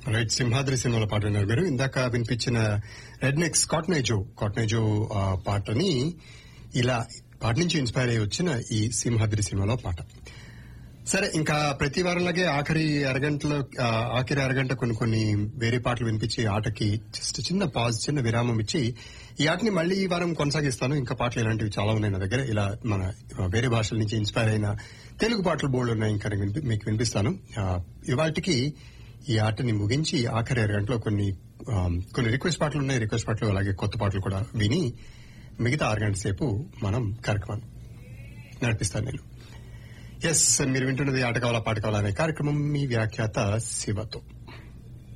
right Simhadri సినిమాలో పాట విన్నారు మీరు ఇందాక వినిపించిన రెడ్ నెక్స్ కాట్నేజో కాట్నేజో ఆ, పాటని ఇలా పాట నుంచి ఇన్స్పైర్ అయ్యి వచ్చిన ఈ సింహాద్రి సినిమాలో పాట సరే ఇంకా ప్రతి వారంలాగే ఆఖరి అరగంటలో ఆ, ఆఖరి అరగంట కొన్ని కొన్ని వేరే పాటలు వినిపించి ఆటకి జస్ట్ చిన్న పాజ్ చిన్న విరామం ఇచ్చి ఈ ఆటని మళ్ళీ ఈ వారం కొనసాగిస్తాను ఇంకా పాటలు ఇలాంటివి చాలా ఉన్నాయి నా దగ్గర ఇలా మన వేరే భాషల నుంచి ఇన్స్పైర్ అయిన తెలుగు పాటలు బోర్డు ఉన్నాయి ఇంకా నేను వినిపి- మీకు వినిపిస్తాను ఇవాళకి ఈ ఆటని ముగించి ఆఖరి అరగంటలో కొన్ని ఆ, కొన్ని రిక్వెస్ట్ పాటలు ఉన్నాయి రిక్వెస్ట్ పాటలు అలాగే కొత్త పాటలు కూడా విని మిగతా ఆరు గంటల సేపు మనం కార్యక్రమం నడిపిస్తాను నేను ఎస్ మీరు వింటున్నది ఆట కావాలా పాట కావాలా అనే కార్యక్రమం మీ వ్యాఖ్యాత శివతో